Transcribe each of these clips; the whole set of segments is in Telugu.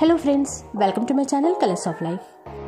Hello friends welcome to my channel colours of life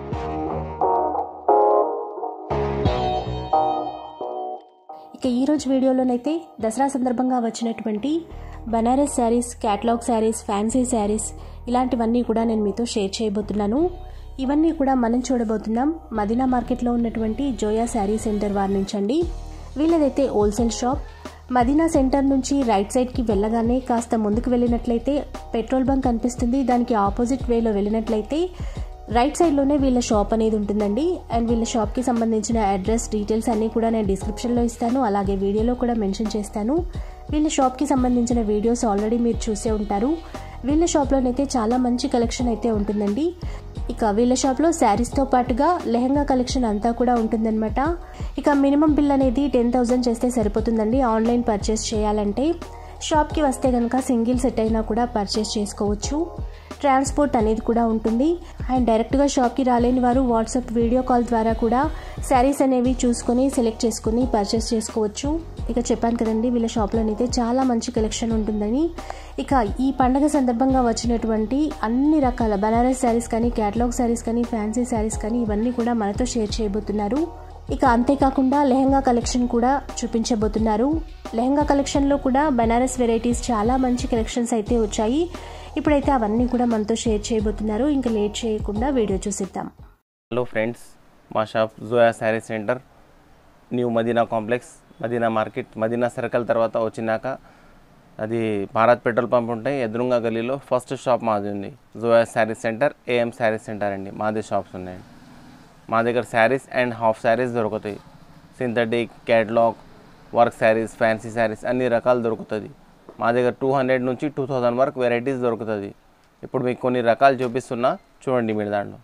ఇక ఈరోజు వీడియోలోనైతే దసరా సందర్భంగా వచ్చినటువంటి బనారస్ శారీస్ క్యాటలాగ్ శారీస్ ఫ్యాన్సీ శారీస్ ఇలాంటివన్నీ కూడా నేను మీతో షేర్ చేయబోతున్నాను ఇవన్నీ కూడా మనం చూడబోతున్నాం మదీనా మార్కెట్లో ఉన్నటువంటి జోయా శారీ సెంటర్ వారి నుంచి అండి వీళ్ళదైతే హోల్సేల్ షాప్ మదీనా సెంటర్ నుంచి రైట్ సైడ్కి వెళ్ళగానే కాస్త ముందుకు వెళ్ళినట్లయితే పెట్రోల్ బంక్ కనిపిస్తుంది దానికి ఆపోజిట్ వేలో వెళ్ళినట్లయితే రైట్ సైడ్లోనే వీళ్ళ షాప్ అనేది ఉంటుందండి అండ్ వీళ్ళ షాప్కి సంబంధించిన అడ్రస్ డీటెయిల్స్ అన్నీ కూడా నేను డిస్క్రిప్షన్లో ఇస్తాను అలాగే వీడియోలో కూడా మెన్షన్ చేస్తాను వీళ్ళ షాప్కి సంబంధించిన వీడియోస్ ఆల్రెడీ మీరు చూసే ఉంటారు వీళ్ళ షాప్లోనైతే చాలా మంచి కలెక్షన్ అయితే ఉంటుందండి ఇక వీళ్ళ షాప్లో శారీస్తో పాటుగా లెహంగా కలెక్షన్ అంతా కూడా ఉంటుందన్నమాట ఇక మినిమం బిల్ అనేది టెన్ థౌజండ్ చేస్తే సరిపోతుందండి ఆన్లైన్ పర్చేస్ చేయాలంటే షాప్కి వస్తే కనుక సింగిల్ సెట్ అయినా కూడా పర్చేస్ చేసుకోవచ్చు ట్రాన్స్పోర్ట్ అనేది కూడా ఉంటుంది అండ్ డైరెక్ట్గా షాప్కి రాలేని వారు వాట్సాప్ వీడియో కాల్ ద్వారా కూడా శారీస్ అనేవి చూసుకొని సెలెక్ట్ చేసుకుని పర్చేస్ చేసుకోవచ్చు ఇక చెప్పాను కదండి వీళ్ళ షాప్లోనైతే చాలా మంచి కలెక్షన్ ఉంటుందని ఇక ఈ పండగ సందర్భంగా వచ్చినటువంటి అన్ని రకాల బనారస్ శారీస్ కానీ క్యాటలాగ్ శారీస్ కానీ ఫ్యాన్సీ శారీస్ కానీ ఇవన్నీ కూడా మనతో షేర్ చేయబోతున్నారు ఇక అంతేకాకుండా లెహంగా కలెక్షన్ కూడా చూపించబోతున్నారు లెహంగా కలెక్షన్లో కూడా బనారస్ వెరైటీస్ చాలా మంచి కలెక్షన్స్ అయితే వచ్చాయి ఇప్పుడైతే అవన్నీ కూడా మనతో షేర్ చేయబోతున్నారు ఇంకా లేట్ చేయకుండా వీడియో చూసిద్దాం హలో ఫ్రెండ్స్ మా shop Zoya saree centre new Madina complex Madina market Madina circle తర్వాత వచ్చినాక అది భారత్ పెట్రోల్ పంప్ ఉంటాయి ఎదురుంగా గల్లీలో ఫస్ట్ షాప్ మాది ఉంది Zoya saree centre AM saree centre అండి మాది షాప్స్ ఉన్నాయండి మా దగ్గర శారీస్ అండ్ హాఫ్ శారీస్ దొరుకుతాయి synthetic catalogue work sarees fancy sarees అన్ని రకాలు దొరుకుతుంది మా దగ్గర టూ హండ్రెడ్ నుంచి టూ థౌజండ్ వరకు వెరైటీస్ దొరుకుతుంది ఇప్పుడు మీకు కొన్ని రకాలు చూపిస్తున్నా చూడండి మీరు దాంట్లో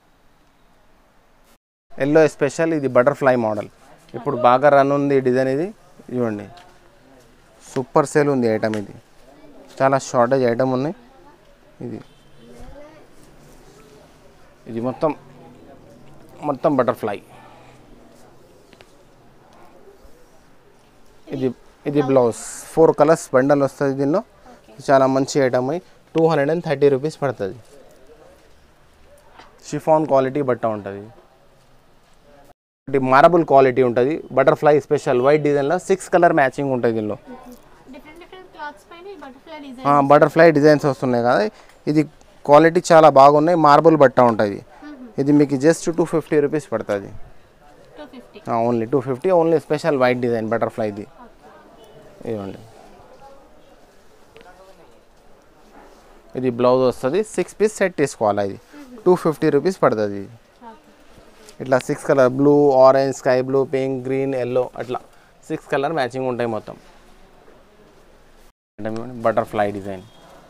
ఎల్లో స్పెషల్ ఇది బటర్ఫ్లై మోడల్ ఇప్పుడు బాగా రన్ ఉంది ఈ డిజైన్ ఇది చూడండి సూపర్ సేల్ ఉంది ఐటమ్ ఇది చాలా షార్టేజ్ ఐటమ్ ఉన్నాయి ఇది ఇది మొత్తం మొత్తం బటర్ఫ్లై ఇది ఇది బ్లౌజ్ ఫోర్ కలర్స్ బండల్ వస్తుంది దీనిలో చాలా మంచి item two hundred and thirty rupees పడుతుంది షిఫాన్ క్వాలిటీ బట్ట ఉంటుంది ఒకటి మార్బుల్ క్వాలిటీ ఉంటుంది బటర్ఫ్లై స్పెషల్ వైట్ డిజైన్లో సిక్స్ కలర్ మ్యాచింగ్ ఉంటుంది దీనిలో డిఫరెంట్ డిఫరెంట్ క్లాత్స్ పైన బటర్ఫ్లై డిజైన్ బటర్ఫ్లై డిజైన్స్ వస్తున్నాయి కదా ఇది క్వాలిటీ చాలా బాగున్నాయి మార్బుల్ బట్ట ఉంటుంది ఇది మీకు జస్ట్ టూ ఫిఫ్టీ రూపీస్ పడుతుంది two fifty only two fifty only special white design బటర్ఫ్లైది ఇవ్వండి ఇది బ్లౌజ్ వస్తుంది సిక్స్ పీస్ సెట్ తీసుకోవాలి ఇది టూ ఫిఫ్టీ రూపీస్ పడుతుంది ఇది ఇట్లా six colour blue orange sky blue pink green yellow అట్లా సిక్స్ కలర్ మ్యాచింగ్ ఉంటాయి మొత్తం బటర్ఫ్లై డిజైన్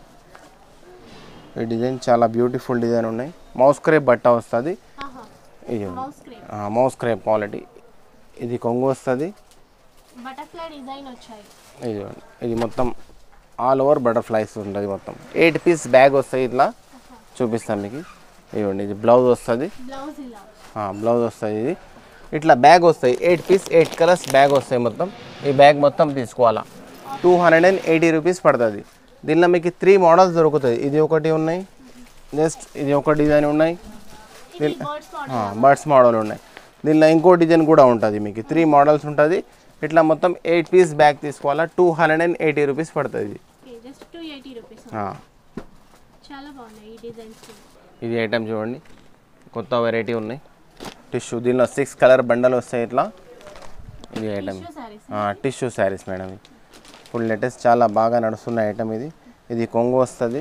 ఈ డిజైన్ చాలా బ్యూటిఫుల్ డిజైన్ ఉన్నాయి మౌస్ క్రేప్ బట్ట వస్తుంది ఇది మౌస్ క్రేప్ క్వాలిటీ ఇది కొంగు వస్తుంది బటర్ఫ్లై డిజైన్ వచ్చాయి ఇది చూడండి. ఇది మొత్తం ఆల్ ఓవర్ బటర్ఫ్లైస్ ఉంటుంది మొత్తం ఎయిట్ పీస్ బ్యాగ్ వస్తాయి ఇట్లా చూపిస్తాను మీకు ఇవ్వండి ఇది బ్లౌజ్ వస్తుంది బ్లౌజ్ ఇలా బ్లౌజ్ వస్తుంది ఇది ఇట్లా బ్యాగ్ వస్తాయి eight piece eight colours bag వస్తాయి మొత్తం ఈ బ్యాగ్ మొత్తం తీసుకోవాలా two hundred and eighty rupees పడుతుంది దీనిలో మీకు త్రీ మోడల్స్ దొరుకుతాయి ఇది ఒకటి ఉన్నాయి జస్ట్ ఇది ఒక డిజైన్ ఉన్నాయి ఇది బర్డ్స్ మోడల్ బర్డ్స్ మోడల్ ఉన్నాయి దీనిలో ఇంకో డిజైన్ కూడా ఉంటుంది మీకు త్రీ మోడల్స్ ఉంటుంది ఇట్లా మొత్తం ఎయిట్ పీస్ బ్యాగ్ తీసుకోవాలా two hundred and eighty rupees పడుతుంది జస్ట్ టూ ఎయిటీ రూపీస్ ఆ, చాలా బాగున్నాయి ఈ డిజైన్స్ ఇది ఐటమ్ చూడండి కొత్త వెరైటీ ఉన్నాయి టిష్యూ దీనిలో సిక్స్ కలర్ బండల్ వస్తాయి ఇట్లా ఇది item sarees tissue sarees madam ఇది ఇప్పుడు లేటెస్ట్ చాలా బాగా నడుస్తున్న ఐటమ్ ఇది ఇది కొంగు వస్తుంది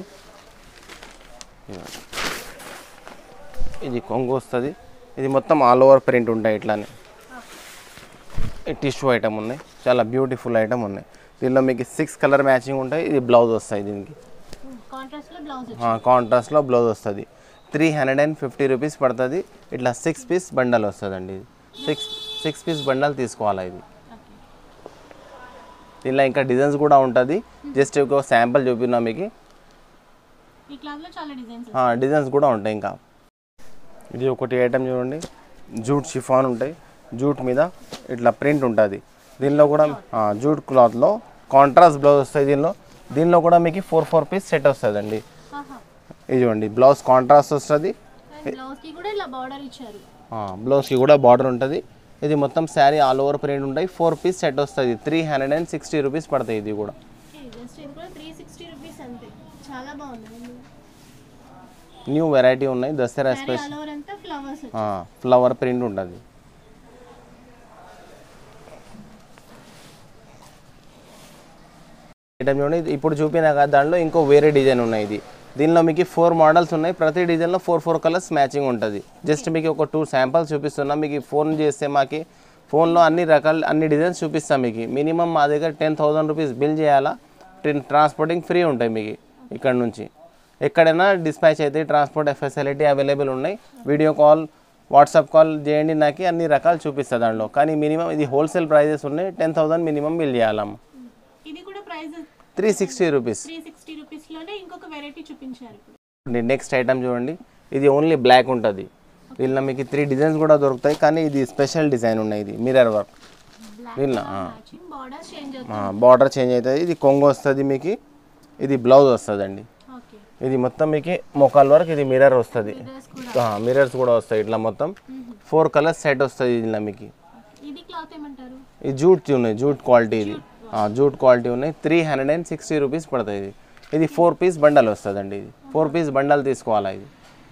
ఇది కొంగు వస్తుంది ఇది మొత్తం ఆల్ ఓవర్ ప్రింట్ ఉంటాయి ఇట్లానే ఈ టిష్యూ ఐటమ్ ఉన్నాయి చాలా బ్యూటిఫుల్ ఐటమ్ ఉన్నాయి దీనిలో మీకు సిక్స్ కలర్ మ్యాచింగ్ ఉంటాయి ఇది బ్లౌజ్ వస్తాయి దీనికి కాంట్రాస్ట్ లో బ్లౌజ్ కాంట్రాస్ట్లో బ్లౌజ్ వస్తుంది three hundred and fifty rupees పడుతుంది ఇట్లా సిక్స్ పీస్ బండల్ వస్తుందండి ఇది సిక్స్ సిక్స్ పీస్ బండల్ తీసుకోవాలా ఇది దీనిలో ఇంకా డిజైన్స్ కూడా ఉంటుంది జస్ట్ ఒక శాంపుల్ చూపినా మీకు ఈ క్లాత్ లో చాలా డిజైన్స్ డిజైన్స్ కూడా ఉంటాయి ఇంకా ఇది ఒకటి ఐటమ్ చూడండి జూట్ షిఫాన్ ఉంటాయి జూట్ మీద ఇట్లా ప్రింట్ ఉంటుంది దీనిలో కూడా ఆ, జూట్ క్లాత్లో కాంట్రాస్ట్ బ్లౌజ్ వస్తాయి దీనిలో దీనిలో కూడా మీకు ఫోర్ ఫోర్ పీస్ సెట్ వస్తుందండి ఇది చూడండి బ్లౌజ్ కాంట్రాస్ట్ వస్తుంది బ్లౌజ్కి కూడా ఇలా బార్డర్ ఇచ్చారు బ్లౌజ్కి కూడా బార్డర్ ఉంటుంది ఇది మొత్తం శారీ ఆల్ ఓవర్ ప్రింట్ ఉంటాయి ఫోర్ పీస్ సెట్ వస్తుంది three hundred and sixty rupees పడతాయి ఇది కూడా జస్ట్ ఇది కూడా త్రీ సిక్స్టీ రూపీస్ అంతే చాలా బాగుంది న్యూ వెరైటీ ఉన్నాయి దసరా స్పెషల్ ఆల్ ఓవర్ అంతా ఫ్లవర్స్ ఫ్లవర్ ప్రింట్ ఉంటుంది ఐటమ్ చూడండి ఇది ఇప్పుడు చూపిన కదా దాంట్లో ఇంకో వేరే డిజైన్ ఉన్నాయి ఇది దీనిలో మీకు ఫోర్ మోడల్స్ ఉన్నాయి ప్రతి డిజైన్లో ఫోర్ ఫోర్ కలర్స్ మ్యాచింగ్ ఉంటుంది జస్ట్ మీకు ఒక టూ శాంపిల్స్ చూపిస్తున్నా మీకు ఫోన్ చేస్తే మాకి ఫోన్లో అన్ని రకాల అన్ని డిజైన్స్ చూపిస్తాం మీకు మినిమం మా దగ్గర టెన్ థౌసండ్ రూపీస్ బిల్ చేయాలా ట్రైన్ ట్రాన్స్పోర్టింగ్ ఫ్రీ ఉంటాయి మీకు ఇక్కడ నుంచి ఎక్కడైనా డిస్పాచ్ అయితే ట్రాన్స్పోర్ట్ ఫెసిలిటీ అవైలబుల్ ఉన్నాయి వీడియో కాల్ వాట్సాప్ కాల్ చేయండి నాకు అన్ని రకాలు చూపిస్తుంది దాంట్లో కానీ మినిమం ఇది హోల్సేల్ ప్రైజెస్ ఉన్నాయి టెన్ థౌసండ్ మినిమం బిల్ చేయాలమ్మ ఇది కూడా price three sixty rupees three sixty రూపీస్లోనే ఇంకొక వెరైటీ చూపించారు ఇప్పుడు నెక్స్ట్ ఐటమ్ చూడండి ఇది ఓన్లీ బ్లాక్ ఉంటుంది దీనిలో మీకు త్రీ డిజైన్స్ కూడా దొరుకుతాయి కానీ ఇది స్పెషల్ డిజైన్ ఉన్నాయి ఇది మిర్రర్ వర్క్ దీనిలో మ్యాచింగ్ బార్డర్ చేంజ్ అవుతుంది బార్డర్ చేంజ్ అవుతుంది ఇది కొంగు వస్తుంది మీకు ఇది బ్లౌజ్ వస్తుందండి ఓకే ఇది మొత్తం మీకు మోకాల వరకు ఇది మిర్రర్ వస్తుంది డ్రెస్ కూడా మిర్రర్స్ కూడా వస్తాయి ఇట్లా మొత్తం ఫోర్ కలర్స్ సెట్ వస్తుంది దీనిలో మీకు ఇది క్లాత్ ఏమంటారు ఇది జూట్ ఉన్నాయి జూట్ క్వాలిటీ ఇది ఆ, జూట్ క్వాలిటీ ఉన్నాయి three hundred and sixty rupees పడుతుంది ఇది ఇది ఫోర్ పీస్ బండల్ వస్తుందండి ఇది ఫోర్ పీస్ బండల్ తీసుకోవాలా ఇది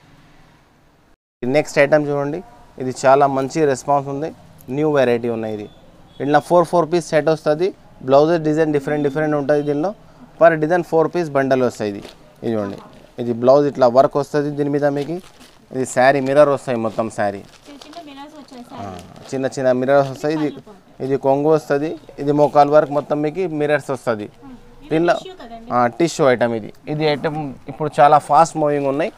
నెక్స్ట్ ఐటమ్ చూడండి ఇది చాలా మంచి రెస్పాన్స్ ఉంది న్యూ వెరైటీ ఉన్నాయి ఇది ఇట్లా ఫోర్ ఫోర్ పీస్ సెట్ వస్తుంది బ్లౌజెస్ డిజైన్ డిఫరెంట్ డిఫరెంట్ ఉంటుంది దీనిలో per design four piece bundle వస్తాయి ఇది ఇది చూడండి ఇది బ్లౌజ్ ఇట్లా వర్క్ వస్తుంది దీని మీద మీకు ఇది శారీ మిర్రర్ వస్తాయి మొత్తం శారీ చిన్న చిన్న మిరర్స్ వచ్చేసాయి చిన్న చిన్న మిర్రర్స్ వస్తాయి ఇది ఇది కొంగు వస్తుంది ఇది మోకాల్ వరకు మొత్తం మీకు మిర్రర్స్ వస్తుంది దీనిలో టిష్యూ కదండి టిష్యూ ఐటమ్ ఇది ఇది ఐటమ్ ఇప్పుడు చాలా ఫాస్ట్ మూవింగ్ ఉన్నాయి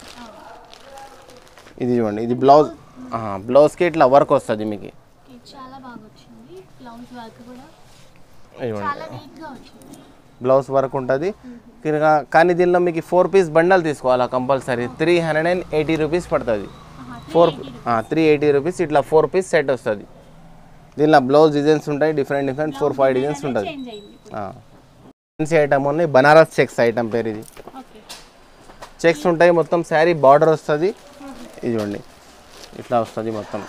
ఇది చూడండి ఇది బ్లౌజ్ బ్లౌజ్కి ఇట్లా వర్క్ వస్తుంది మీకు ఇది చాలా బాగా వచ్చింది బ్లౌజ్ వర్క్ కూడా ఇది చూడండి చాలా నీట్ గా వచ్చింది బ్లౌజ్ వర్క్ ఉంటుంది కింద- కానీ దీనిలో మీకు ఫోర్ పీస్ బండల్ తీసుకోవాలా compulsory three hundred and eighty rupees పడుతుంది ఫోర్ త్రీ ఎయిటీ రూపీస్ ఇట్లా ఫోర్ పీస్ సెట్ వస్తుంది దీనిలో బ్లౌజ్ డిజైన్స్ ఉంటాయి different different four five designs ఉంటుంది చేంజ్ అయింది ఫ్యాన్సీ ఐటమ్ ఉన్నాయి బనారస్ చెక్స్ ఐటమ్ పేరు ఇది ఓకే చెక్స్ ఉంటాయి మొత్తం శారీ బార్డర్ వస్తుంది ఇది చూడండి ఇట్లా వస్తుంది మొత్తం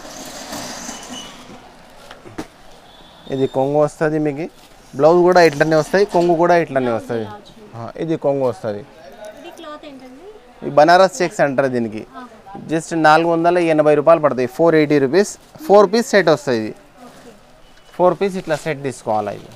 ఇది కొంగు వస్తుంది మీకు బ్లౌజ్ కూడా ఇట్లనే వస్తాయి కొంగు కూడా ఇట్లనే వస్తుంది ఆ, ఇది కొంగు వస్తుంది ఇది క్లాత్ ఏంటండి ఈ బనారస్ చెక్స్ అంటారు దీనికి జస్ట్ నాలుగు వందల ఎనభై రూపాయలు పడతాయి four eighty rupees four piece set వస్తుంది ఇది ఫోర్ పీస్ ఇట్లా సెట్ తీసుకోవాలి ఇది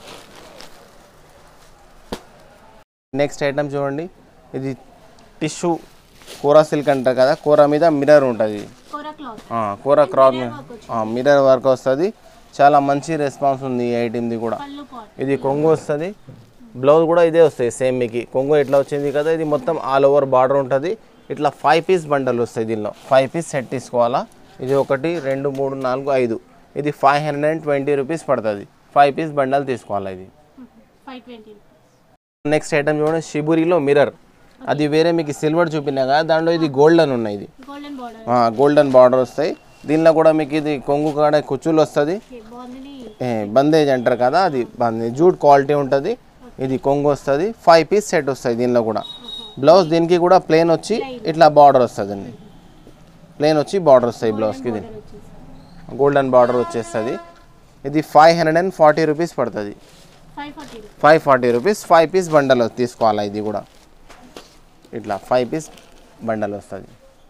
నెక్స్ట్ ఐటమ్ చూడండి ఇది టిష్యూ కూర సిల్క్ అంటారు కదా కూర మీద మిర్రర్ ఉంటుంది కోరా క్లాత్ ఆ, కూర క్రాప్ మిర్రర్ వర్క్ వస్తుంది చాలా మంచి రెస్పాన్స్ ఉంది ఈ ఐటమ్ది కూడా పళ్ళు పాట్ ఇది కొంగు వస్తుంది బ్లౌజ్ కూడా ఇదే వస్తాయి సేమ్ మీకు కొంగు ఎట్లా వచ్చింది కదా ఇది మొత్తం ఆల్ ఓవర్ బార్డర్ ఉంటుంది ఇట్లా ఫైవ్ పీస్ బండల్ వస్తాయి దీనిలో ఫైవ్ పీస్ సెట్ తీసుకోవాలా ఇది ఒకటి రెండు మూడు నాలుగు ఐదు ఇది five hundred and twenty rupees పడుతుంది ఫైవ్ పీస్ బండల్ తీసుకోవాలా ఇది ఫైవ్ ట్వంటీ నెక్స్ట్ ఐటమ్ చూడండి షిబురిలో మిర్రర్ అది వేరే మీకు సిల్వర్ చూపినా కదా దాంట్లో ఇది గోల్డెన్ ఉన్నాయి ఇది గోల్డెన్ బార్డర్ గోల్డెన్ బార్డర్ వస్తాయి దీనిలో కూడా మీకు ఇది కొంగు కాడ కుచ్చులు వస్తుంది బాగుంది ఏ, బందేజ్ అంటారు కదా అది బందే జూట్ క్వాలిటీ ఉంటుంది ఇది కొంగు వస్తుంది ఫైవ్ పీస్ సెట్ వస్తుంది దీనిలో కూడా బ్లౌజ్ దీనికి కూడా ప్లేన్ వచ్చి ఇట్లా బార్డర్ వస్తుంది అండి ప్లేన్ వచ్చి బార్డర్ వస్తాయి బ్లౌజ్కి ఇది గోల్డెన్ బార్డర్ వచ్చేస్తుంది ఇది five hundred and forty rupees పడుతుంది five forty five forty rupees five piece bundle తీసుకోవాలా ఇది కూడా ఇట్లా ఫైవ్ పీస్ బండల్ వస్తుంది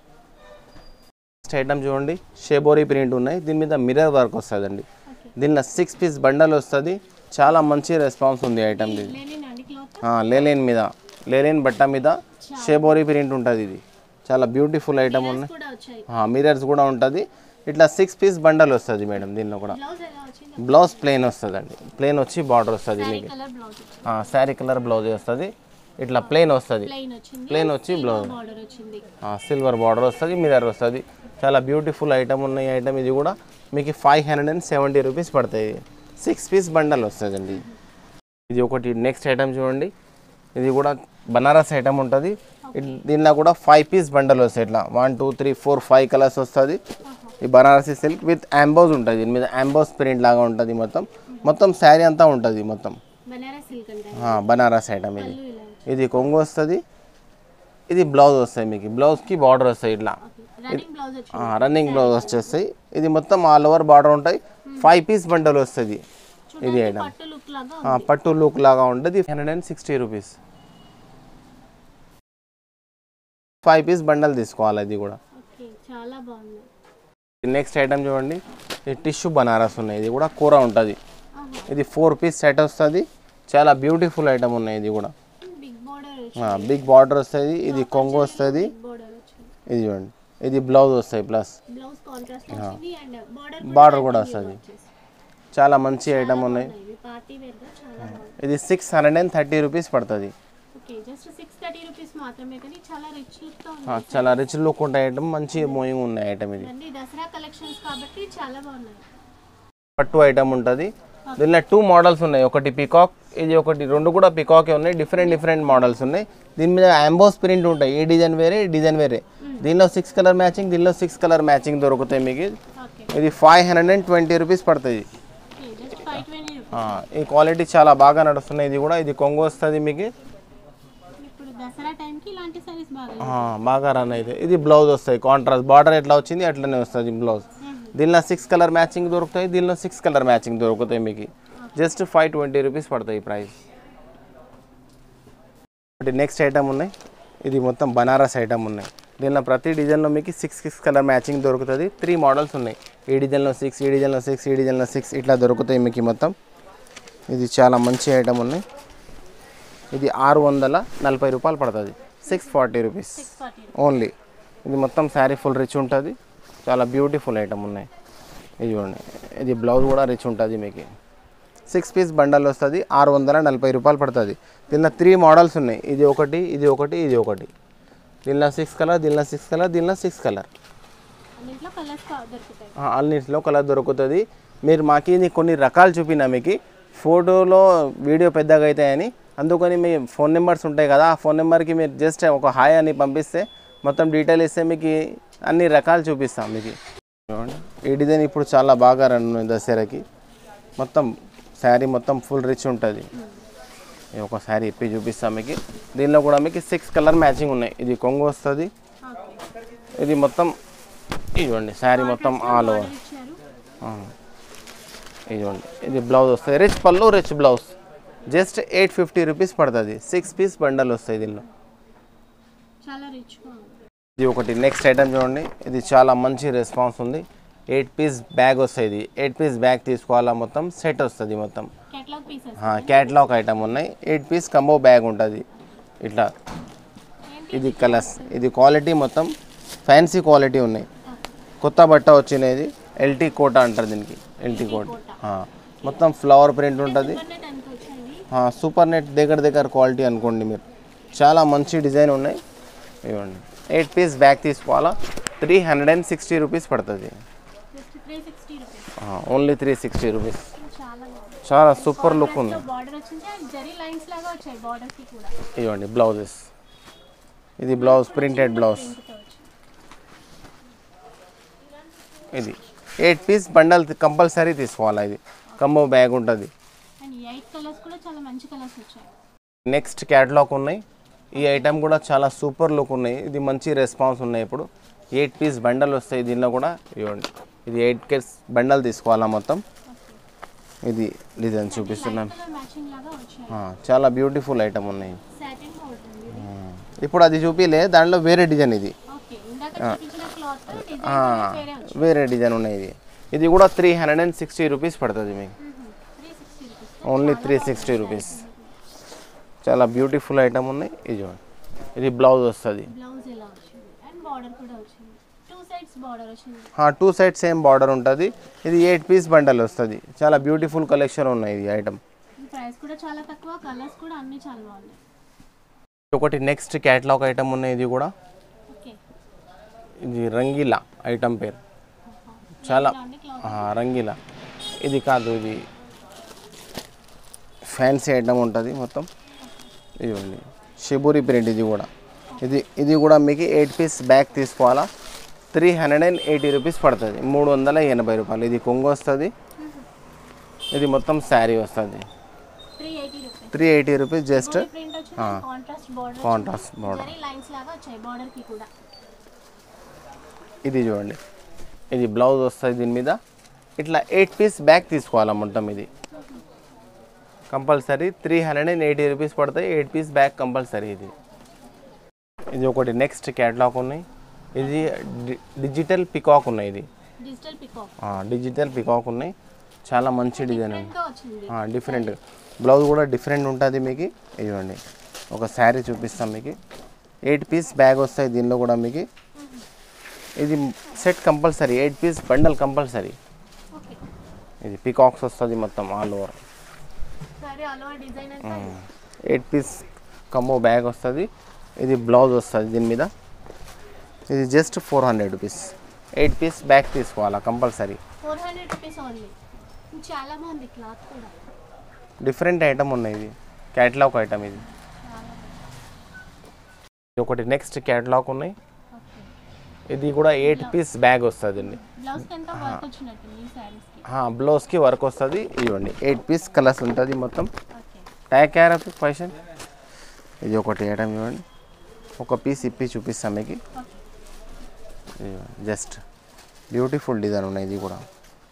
నెక్స్ట్ ఐటమ్ చూడండి షేబోరీ ప్రింట్ ఉన్నాయి దీని మీద మిర్రర్ వర్క్ వస్తుందండి దీనిలో సిక్స్ పీస్ బండల్ వస్తుంది చాలా మంచి రెస్పాన్స్ ఉంది ఐటమ్ ఇది లేనండి క్లాత్ ఆ, లేలేన్ మీద లేలేన్ బట్ట మీద షేబోరీ ప్రింట్ ఉంటుంది ఇది చాలా బ్యూటిఫుల్ ఐటమ్ ఉన్నాయి కూడా వచ్చాయి మిర్రర్స్ కూడా ఉంటుంది ఇట్లా సిక్స్ పీస్ బండల్ వస్తుంది మేడం దీనిలో కూడా బ్లౌజ్ ఎలా వచ్చింది బ్లౌజ్ ప్లెయిన్ వస్తుందండి ప్లెయిన్ వచ్చి బార్డర్ వస్తుంది మీకు colour blouse saree colour blouse వస్తుంది ఇట్లా ప్లెయిన్ వస్తుంది ప్లెయిన్ వచ్చింది ప్లెయిన్ వచ్చి బ్లౌజ్ బార్డర్ వచ్చింది సిల్వర్ బార్డర్ వస్తుంది మిర్రర్ వస్తుంది చాలా బ్యూటిఫుల్ ఐటమ్ ఉన్న ఈ ఐటమ్ ఇది కూడా మీకు five hundred and seventy rupees పడతాయి సిక్స్ పీస్ బండల్ వస్తుందండి ఇది ఒకటి నెక్స్ట్ ఐటమ్ చూడండి ఇది కూడా బనారస్ ఐటమ్ ఉంటుంది ఇట్- దీనిలో కూడా ఫైవ్ పీస్ బండల్ వస్తాయి ఇట్లా one two three four five colours వస్తుంది ఈ బనారసి సిల్క్ విత్ అంబోస్ ఉంటుంది దీని మీద అంబోస్ ప్రింట్ లాగా ఉంటుంది మొత్తం మొత్తం శారీ అంతా ఉంటుంది మొత్తం బనారస్ సిల్క్ అంటే ఆ, బనారస్ ఐటమ్ ఇది ఇలా ఇది కొంగు వస్తుంది ఇది బ్లౌజ్ వస్తాయి మీకు బ్లౌజ్కి బార్డర్ వస్తాయి ఇట్లా రన్నింగ్ బ్లౌజ్ వచ్చి రన్నింగ్ బ్లౌజ్ వచ్చేస్తాయి ఇది మొత్తం ఆల్ ఓవర్ బార్డర్ ఉంటాయి ఫైవ్ పీస్ బండల్ వస్తుంది ఇది ఐటమ్ పట్టు లుక్ లాగా ఆ, పట్టు లుక్ లాగా ఉంటుంది hundred and sixty rupees five piece bundle తీసుకోవాలి ఇది కూడా ఓకే చాలా బాగుంది నెక్స్ట్ ఐటమ్ చూడండి ఇది టిష్యూ బనారస్ ఉన్నాయి ఇది కూడా కూర ఉంటుంది ఇది ఫోర్ పీస్ సెట్ వస్తుంది చాలా బ్యూటిఫుల్ ఐటమ్ ఉన్నాయి ఇది కూడా బిగ్ బార్డర్ బిగ్ బార్డర్ వస్తుంది ఇది కొంగు వస్తుంది బిగ్ బార్డర్ వచ్చింది ఇది చూడండి ఇది బ్లౌజ్ వస్తాయి ప్లస్ బ్లౌజ్ కాంట్రాస్ట్ వచ్చింది అండ్ బార్డర్ బార్డర్ కూడా వస్తుంది చాలా మంచి ఐటమ్ ఉన్నాయి ఇవి పార్టీ వేర్ గా చాలా బాగుంది ఇది six hundred and thirty rupees పడుతుంది okay just six thirty rupees మాత్రమే కానీ చాలా రిచ్ లుక్ తో ఉంది ఆ, చాలా రిచ్ లుక్ ఉంటాయి ఐటమ్ మంచి మూవింగ్ ఉన్నాయి ఐటమ్ ఇది ఇవన్నీ దసరా కలెక్షన్స్ కాబట్టి చాలా బాగున్నాయి పట్టు ఐటమ్ ఉంటుంది దీనిలో టూ మోడల్స్ ఉన్నాయి ఒకటి పికాక్ ఇది ఒకటి రెండు కూడా పికాకే ఉన్నాయి డిఫరెంట్ డిఫరెంట్ మోడల్స్ ఉన్నాయి దీని మీద అంబోస్ ప్రింట్ ఉంటాయి ఈ డిజైన్ వేరే ఈ డిజైన్ వేరే దీనిలో సిక్స్ కలర్ మ్యాచింగ్ దీనిలో సిక్స్ కలర్ మ్యాచింగ్ దొరుకుతాయి మీకు ఓకే ఇది five hundred and twenty rupees పడుతుంది okay just five twenty rupees ఆ, ఈ క్వాలిటీ చాలా బాగా నడుస్తున్నాయి ఇది కూడా ఇది కొంగు వస్తుంది మీకు ఇప్పుడు దసరా టైంకి ఇలాంటి సారీస్ బాగా ఆ, బాగా రన్ అయితే ఇది బ్లౌజ్ వస్తాయి కాంట్రాస్ట్ బార్డర్ ఎట్లా వచ్చింది అట్లనే వస్తుంది బ్లౌజ్ దీనిలో సిక్స్ కలర్ మ్యాచింగ్ దొరుకుతాయి దీనిలో సిక్స్ కలర్ మ్యాచింగ్ దొరుకుతాయి మీకు జస్ట్ ఫైవ్ ట్వంటీ రూపీస్ పడతాయి ఈ ప్రైస్ ఒకటి నెక్స్ట్ ఐటమ్ ఉన్నాయి ఇది మొత్తం బనారస్ ఐటమ్ ఉన్నాయి దీనిలో ప్రతి డిజైన్లో మీకు సిక్స్ సిక్స్ కలర్ మ్యాచింగ్ దొరుకుతుంది త్రీ మోడల్స్ ఉన్నాయి ఈ డిజైన్లో సిక్స్ ఈ డిజైన్లో సిక్స్ ఈ డిజైన్లో సిక్స్ ఇట్లా దొరుకుతాయి మీకు మొత్తం ఇది చాలా మంచి ఐటమ్ ఉన్నాయి ఇది ఆరు వందల నలభై రూపాయలు పడుతుంది six forty rupees forty only ఇది మొత్తం శారీ ఫుల్ రిచ్ ఉంటుంది చాలా బ్యూటిఫుల్ ఐటమ్ ఉన్నాయి ఇది చూడండి ఇది బ్లౌజ్ కూడా రిచ్ ఉంటుంది మీకు సిక్స్ పీస్ బండల్ వస్తుంది ఆరు వందల నలభై రూపాయలు పడుతుంది దీనిలో త్రీ మోడల్స్ ఉన్నాయి ఇది ఒకటి ఇది ఒకటి ఇది ఒకటి దీనిలో సిక్స్ కలర్ దీనిలో సిక్స్ కలర్ దీనిలో సిక్స్ కలర్ అన్నింట్లో కలర్స్ దొరుకుతాయి అన్నింటిలో కలర్ దొరుకుతుంది మీరు మాకి ఇది కొన్ని రకాలు చూపినా మీకు ఫోటోలో వీడియో పెద్దగా అవుతాయని అందుకని మీ ఫోన్ నెంబర్స్ ఉంటాయి కదా ఆ ఫోన్ నెంబర్కి మీరు జస్ట్ ఒక హాయ్ అని పంపిస్తే మొత్తం డీటెయిల్ ఇస్తే మీకు అన్ని రకాలు చూపిస్తాం మీకు చూడండి ఈ డిజైన్ ఇప్పుడు చాలా బాగా రన్ ఉంది దసరాకి మొత్తం శారీ మొత్తం ఫుల్ రిచ్ ఉంటుంది ఇది ఒక శారీ ఇప్పి చూపిస్తాం మీకు దీనిలో కూడా మీకు సిక్స్ కలర్ మ్యాచింగ్ ఉన్నాయి ఇది కొంగు వస్తుంది ఓకే ఇది మొత్తం ఇదిగోండి శారీ మొత్తం ఆల్ ఓవర్ ఇచ్చారు ఇదిగోండి ఇది బ్లౌజ్ వస్తుంది రిచ్ పళ్ళు rich blouse just eight fifty rupees పడుతుంది సిక్స్ పీస్ బండల్ వస్తాయి దీనిలో చాలా రిచ్గా ఉంది ఇది ఒకటి నెక్స్ట్ ఐటమ్ చూడండి ఇది చాలా మంచి రెస్పాన్స్ ఉంది ఎయిట్ పీస్ బ్యాగ్ వస్తుంది ఇది ఎయిట్ పీస్ బ్యాగ్ తీసుకోవాలా మొత్తం సెట్ వస్తుంది మొత్తం కేటలాగ్ పీసెస్ క్యాట్లాగ్ ఐటమ్ ఉన్నాయి ఎయిట్ పీస్ కంబో బ్యాగ్ ఉంటుంది ఇట్లా ఇది కలర్స్ ఇది క్వాలిటీ మొత్తం ఫ్యాన్సీ క్వాలిటీ ఉన్నాయి కొత్త బట్ట వచ్చినది ఎల్టీ కోట అంటారు దీనికి ఎల్టీ కోట ఆ, మొత్తం ఫ్లవర్ ప్రింట్ ఉంటుంది ఇంటర్నెట్ ఎంత వచ్చాయి సూపర్ నెట్ దగ్గర దగ్గర క్వాలిటీ అనుకోండి మీరు చాలా మంచి డిజైన్ ఉన్నాయి ఇవ్వండి ఎయిట్ పీస్ బ్యాగ్ తీసుకోవాలా three hundred and sixty rupees పడుతుంది just three sixty rupees only three sixty rupees చాలా బాగుంది చాలా సూపర్ లుక్ ఉంది బార్డర్ వచ్చింది అండ్ జరీ లైన్స్ లాగా వచ్చాయి బార్డర్స్ కి కూడా ఇవ్వండి బ్లౌజెస్ ఇది బ్లౌజ్ ప్రింటెడ్ బ్లౌజ్ ప్రింట్తో వచ్చాయి ఇది ఎయిట్ పీస్ బండల్ కంపల్సరీ తీసుకోవాలా ఇది కంబో బ్యాగ్ ఉంటుంది అండ్ ఎయిట్ కలర్స్ కూడా చాలా మంచి కలర్స్ వచ్చాయి నెక్స్ట్ క్యాటలాగ్ ఉన్నాయి ఈ ఐటమ్ కూడా చాలా సూపర్ లుక్ ఉన్నాయి ఇది మంచి రెస్పాన్స్ ఉన్నాయి ఇప్పుడు ఎయిట్ పీస్ బండల్ వస్తాయి దీనిలో కూడా ఇవ్వండి ఇది ఎయిట్ కేస్ బండల్ తీసుకోవాలా మొత్తం ఇది డిజైన్ చూపిస్తున్నాను కలర్ మ్యాచింగ్ లాగా వచ్చాయి ఆ, చాలా బ్యూటిఫుల్ ఐటమ్ ఉన్నాయి సాటిన్ గా ఉంటుంది ఇది. ఇప్పుడు అది చూపిలే దాంట్లో వేరే డిజైన్ ఇది ఓకే ఇందాక చూపించిన క్లాత్ డిజైన్ ఆ, వేరే వచ్చింది వేరే డిజైన్ ఉన్నాయి ఇది ఇది కూడా three hundred and sixty rupees పడుతుంది మీకు three sixty rupees only three sixty rupees చాలా బ్యూటిఫుల్ ఐటమ్ ఉన్నాయి ఇది చూడండి ఇది బ్లౌజ్ వస్తుంది బ్లౌజ్ ఇలా వచ్చింది అండ్ బార్డర్ కూడా వచ్చింది టూ సైడ్స్ బార్డర్ వచ్చింది టూ సైడ్ సేమ్ బార్డర్ ఉంటుంది ఇది ఎయిట్ పీస్ బండల్ వస్తుంది చాలా బ్యూటిఫుల్ కలెక్షన్ ఉన్నాయి ఇది ఐటమ్ ఈ ప్రైస్ కూడా చాలా తక్కువ కలర్స్ కూడా అన్ని చాలా బాగున్నాయి ఒకటి నెక్స్ట్ క్యాటలాగ్ ఐటమ్ ఉన్నాయి ఇది కూడా ఓకే ఇది రంగీలా ఐటమ్ పేరు చాలా అండి క్లాత్ ఆ, రంగీలా ఇది కాదు ఇది ఫ్యాన్సీ ఐటమ్ ఉంటుంది మొత్తం ఇదిగోండి షిబూరి ప్రింట్ ఇది కూడా ఇది ఇది కూడా మీకు ఎయిట్ పీస్ బ్యాగ్ తీసుకోవాలా three hundred and eighty rupees పడుతుంది మూడు వందల ఎనభై రూపాయలు ఇది కొంగు వస్తుంది ఇది మొత్తం శారీ వస్తుంది three eighty rupees three eighty rupees just print వచ్చింది ఆ. Contrast border contrast border. Zari lines లాగా వచ్చాయి బార్డర్ కి కూడా ఇది చూడండి ఇది బ్లౌజ్ వస్తుంది దీని మీద ఇట్లా ఎయిట్ పీస్ బ్యాగ్ తీసుకోవాలి మొత్తం ఇది compulsory three hundred and eighty rupees పడతాయి ఎయిట్ పీస్ బ్యాగ్ కంపల్సరీ ఇది ఇది ఒకటి నెక్స్ట్ క్యాటలాగ్ ఉన్నాయి ఇది డి- డిజిటల్ పికాక్ ఉన్నాయి ఇది డిజిటల్ పికాక్ ఆ, డిజిటల్ పికాక్ ఉన్నాయి చాలా మంచి డిజైన్ ఉంది గా వచ్చింది ఆ, డిఫరెంట్ బ్లౌజ్ కూడా డిఫరెంట్ ఉంటుంది మీకు ఇదిగోండి ఒక శారీ చూపిస్తాం మీకు ఎయిట్ పీస్ బ్యాగ్ వస్తాయి దీనిలో కూడా మీకు ఇది set compulsory eight piece bundle compulsory okay ఇది పికాక్స్ వస్తుంది మొత్తం ఆల్ ఓవర్ సరే అలో డిజైన్ అంతా ఎయిట్ పీస్ కమ్మో బ్యాగ్ వస్తుంది ఇది బ్లౌజ్ వస్తుంది దీని మీద ఇది just four hundred rupees eight piece bag తీసుకోవాలా compulsory four hundred rupees only చాలా బాగుంది క్లాత్ కూడా డిఫరెంట్ ఐటమ్ ఉన్నాయి ఇది క్యాటలాగ్ ఐటమ్ ఇది చాలా ఇది ఒకటి నెక్స్ట్ క్యాటలాగ్ ఉన్నాయి ఓకే ఇది కూడా ఎయిట్ పీస్ బ్యాగ్ వస్తుంది అండి బ్లౌజ్ కి ఎంత వర్క్ వచ్చినట్టు ఈ సారీస్ కి బ్లౌజ్కి వర్క్ వస్తుంది ఇవ్వండి ఎయిట్ పీస్ కలర్స్ ఉంటుంది మొత్తం ఓకే ట్యాగ్ క్యార్ పైసన్ ఇది ఒకటి ఐటమ్ ఇవ్వండి ఒక పీస్ ఇప్పి చూపిస్తాం మీకు ఓకే జస్ట్ బ్యూటిఫుల్ డిజైన్ ఉన్నాయి ఇది కూడా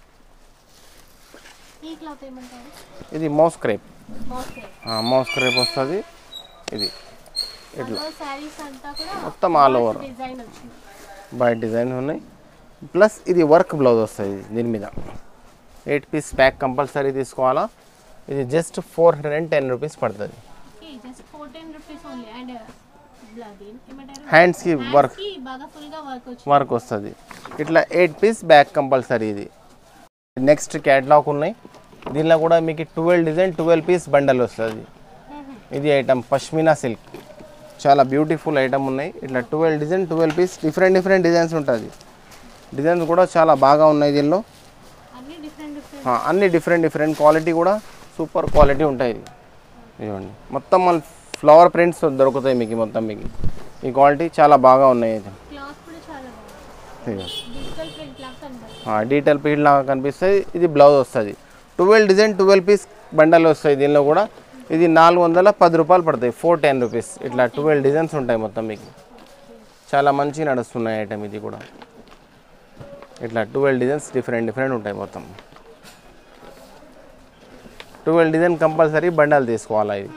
ఈ క్లాత్ ఏమంటారు ఇది moss crepe okay moss crepe వస్తుంది ఇది ఇట్లా అందులో సారీస్ అంతా కూడా మొత్తం all over. డిజైన్ వచ్చింది బయట డిజైన్ ఉన్నాయి ప్లస్ ఇది వర్క్ బ్లౌజ్ వస్తుంది దీని మీద ఎయిట్ పీస్ ప్యాక్ కంపల్సరీ తీసుకోవాలా ఇది just four hundred and ten rupees పడుతుంది okay just fourteen rupees only and ఏమంటారు హ్యాండ్స్కి వర్క్ కి బాగా ఫుల్ గా వర్క్ వచ్చింది వర్క్ వస్తుంది ఇట్లా ఎయిట్ పీస్ బ్యాక్ కంపల్సరీ ఇది నెక్స్ట్ క్యాట్లాగ్ ఉన్నాయి దీనిలో కూడా మీకు twelve design twelve piece bundle వస్తుంది ఇది ఐటమ్ పష్మినా సిల్క్ చాలా బ్యూటిఫుల్ ఐటమ్ ఉన్నాయి ఇట్లా twelve design twelve piece different different designs ఉంటుంది డిజైన్స్ కూడా చాలా బాగా ఉన్నాయి దీనిలో అన్ని డిఫరెంట్ డిఫరెంట్ ఆ, అన్ని డిఫరెంట్ డిఫరెంట్ క్వాలిటీ కూడా సూపర్ క్వాలిటీ ఉంటాయి ఇది ఇదిగోండి మొత్తం మన ఫ్లవర్ ప్రింట్స్ దొరుకుతాయి మీకు మొత్తం మీకు ఈ క్వాలిటీ చాలా బాగా ఉన్నాయి ఇది క్లాత్ కూడా చాలా బాగుంది ఇదిగో. డిజిటల్ ప్రింట్ లాగా కనబడుతుంది డీటెయిల్ పీడ్ లాగా కనిపిస్తుంది ఇది బ్లౌజ్ వస్తుంది ట్వెల్వ్ డిజైన్ ట్వెల్వ్ పీస్ బండలు వస్తాయి దీనిలో కూడా ఇది నాలుగు వందల పది రూపాయలు పడతాయి ఫోర్ టెన్ రూపీస్ ఇట్లా ట్వెల్వ్ డిజైన్స్ ఉంటాయి మొత్తం మీకు చాలా మంచి నడుస్తున్నాయి ఐటమ్ ఇది కూడా ఇట్లా ట్వెల్వ్ డిజైన్స్ డిఫరెంట్ డిఫరెంట్ ఉంటాయి మొత్తం ట్వెల్వ్ డిజైన్ కంపల్సరీ బండలు తీసుకోవాలి ఇది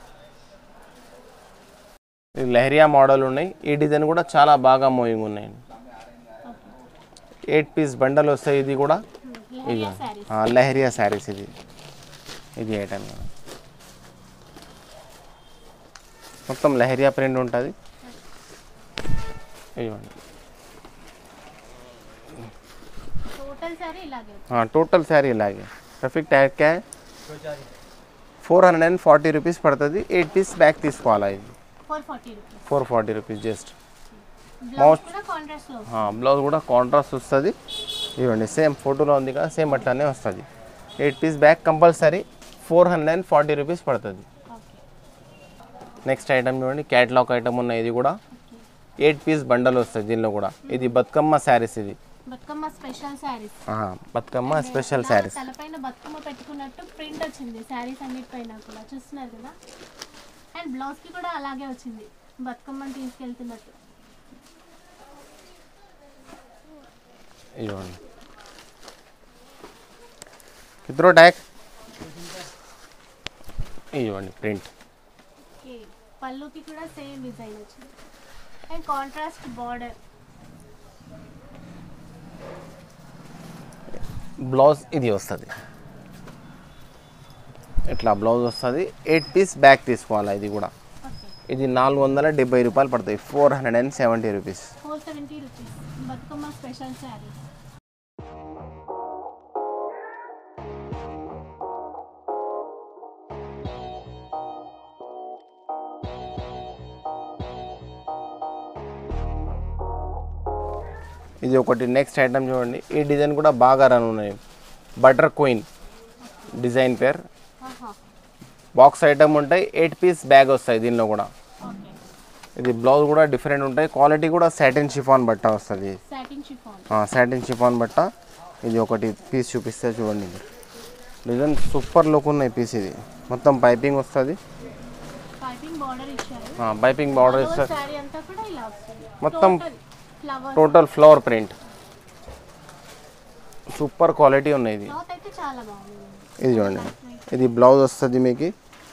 ఇది లెహరియా మోడల్ ఉన్నాయి ఈ డిజైన్ కూడా చాలా బాగా మూవింగ్ ఉన్నాయి ఎయిట్ పీస్ బండల్ వస్తాయి ఇది కూడా ఇది లెహరియా సారీస్ ఆ, లెహరియా శారీస్ ఇది ఇది ఐటమ్ మొత్తం లెహరియా ప్రింట్ ఉంటుంది ఇవ్వండి టోటల్ సారీ ఇలాగే ఉంది. టోటల్ శారీ ఇలాగే ట్రఫిక్ ట్యాగ్ క్యా four hundred and forty rupees పడుతుంది ఎయిట్ పీస్ బ్యాగ్ తీసుకోవాలా ఇది four forty rupees four forty rupees just blouse కూడా కాంట్రాస్ట్ లో బ్లౌజ్ కూడా కాంట్రాస్ట్ వస్తుంది ఇవ్వండి సేమ్ ఫోటోలో ఉంది కదా సేమ్ అట్లానే వస్తుంది eight piece bag compulsory four hundred and forty rupees పడుతుంది ఓకే నెక్స్ట్ ఐటమ్ చూడండి క్యాట్లాగ్ ఐటమ్ ఉన్నాయి ఇది కూడా ఎయిట్ పీస్ బండల్ వస్తుంది దీనిలో కూడా ఇది బతుకమ్మ శారీస్ ఇది బతుకమ్మ స్పెషల్ సారీస్ ఆ, బతుకమ్మ స్పెషల్ శారీస్ తలపైన బతుకమ్మ పెట్టుకున్నట్టు ప్రింట్ వచ్చింది శారీస్ అన్నిటిపైన కూడా చూస్తున్నారు కదా అండ్ బ్లౌజ్ కి కూడా అలాగే వచ్చింది బతుకమ్మని తీసుకెళ్తున్నట్టు ఇవ్వండి కిత్రో ట్యాక్ ఇవ్వండి ప్రింట్ ఓకే పళ్ళుకి కూడా సేమ్ డిజైన్ వచ్చింది అండ్ కాంట్రాస్ట్ బార్డర్ బ్లౌజ్ ఇది వస్తుంది ఇట్లా బ్లౌజ్ వస్తుంది ఎయిట్ పీస్ బ్యాగ్ తీసుకోవాలి ఇది కూడా ఓకే ఇది నాలుగు వందల డెబ్బై రూపాయలు పడతాయి four hundred and seventy rupees four seventy rupees Bathukamma special sari ఇది ఒకటి నెక్స్ట్ ఐటమ్ చూడండి ఈ డిజైన్ కూడా బాగా రన్ ఉన్నాయి బటర్ క్వీన్ డిజైన్ పేర్ ఆహా బాక్స్ ఐటమ్ ఉంటాయి ఎయిట్ పీస్ బ్యాగ్ వస్తాయి దీనిలో కూడా ఓకే ఇది బ్లౌజ్ కూడా డిఫరెంట్ ఉంటాయి క్వాలిటీ కూడా సాటిన్ షిఫాన్ బట్ట వస్తుంది సాటిన్ షిఫాన్ సాటిన్ షిఫాన్ బట్ట ఇది ఒకటి పీస్ చూపిస్తే చూడండి మీరు డిజైన్ సూపర్ లుక్ ఉన్నాయి పీస్ ఇది మొత్తం పైపింగ్ వస్తుంది పైపింగ్ బార్డర్ ఇచ్చారు పైపింగ్ బార్డర్ ఇస్తారు శారీ అంతా కూడా ఇలా వస్తుంది మొత్తం flower total flower print super quality ఉన్నాయి ఇది క్లాత్ అయితే చాలా బాగుంది ఇది చూడండి ఇది బ్లౌజ్ వస్తుంది మీకు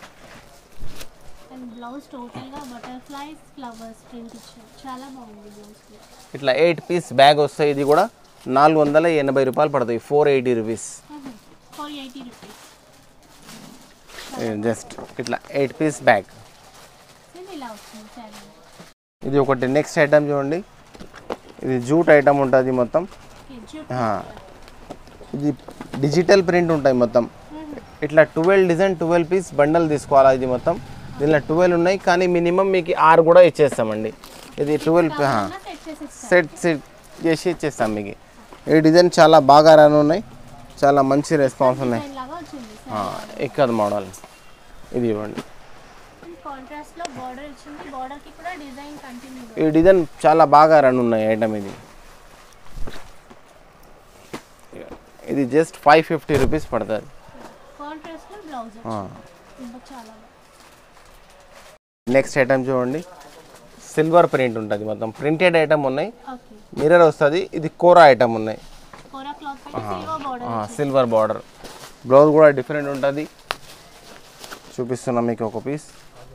అండ్ బ్లౌజ్ టోటల్ గా బటర్ఫ్లైస్ ఫ్లవర్స్ ప్రింట్ ఇచ్చారు చాలా బాగుంది బ్లౌజ్ ఇట్లా ఎయిట్ పీస్ బ్యాగ్ వస్తాయి ఇది కూడా నాలుగు వందల ఎనభై రూపాయలు పడతాయి four eighty rupees four eighty rupees just ఇట్లా ఎయిట్ పీస్ బ్యాగ్ ఇలా వస్తుంది శారీ ఇది ఒకటి నెక్స్ట్ ఐటమ్ చూడండి ఇది జూట్ ఐటమ్ ఉంటుంది మొత్తం ఆ, ఇది డిజిటల్ ప్రింట్ ఉంటాయి మొత్తం ఇట్లా twelve design twelve piece bundle తీసుకోవాలా ఇది మొత్తం దీనిలో ట్వెల్వ్ ఉన్నాయి కానీ మినిమం మీకు ఆరు కూడా ఇచ్చేస్తామండి ఇది ట్వెల్వ్ సెట్ చేసి సెట్ సెట్ చేసి ఇచ్చేస్తాం మీకు ఈ డిజైన్ చాలా బాగా రన్ ఉన్నాయి చాలా మంచి రెస్పాన్స్ ఉన్నాయి డిజైన్ లాగా వచ్చింది ఆ, ఇక్కడ మోడల్ ఇది ఇవ్వండి కాంట్రాస్ట్ లో బార్డర్ ఇచ్చింది బార్డర్ కి కూడా డిజైన్ కంటిన్యూ ఈ డిజైన్ చాలా బాగా రన్ ఉన్నాయి ఐటమ్ ఇది ఇది జస్ట్ ఫైవ్ ఫిఫ్టీ రూపీస్ పడుతుంది కాంట్రాస్ట్ లో బ్లౌజ్ ఆ. ఇంకా చాలా నెక్స్ట్ ఐటమ్ చూడండి సిల్వర్ ప్రింట్ ఉంటుంది మొత్తం ప్రింటెడ్ ఐటమ్ ఉన్నాయి ఓకే మిర్రర్ వస్తుంది ఇది కోరా ఐటమ్ ఉన్నాయి కోరా క్లాత్ పైన silver border silver border blouse కూడా డిఫరెంట్ ఉంటుంది చూపిస్తున్నా మీకు ఒక పీస్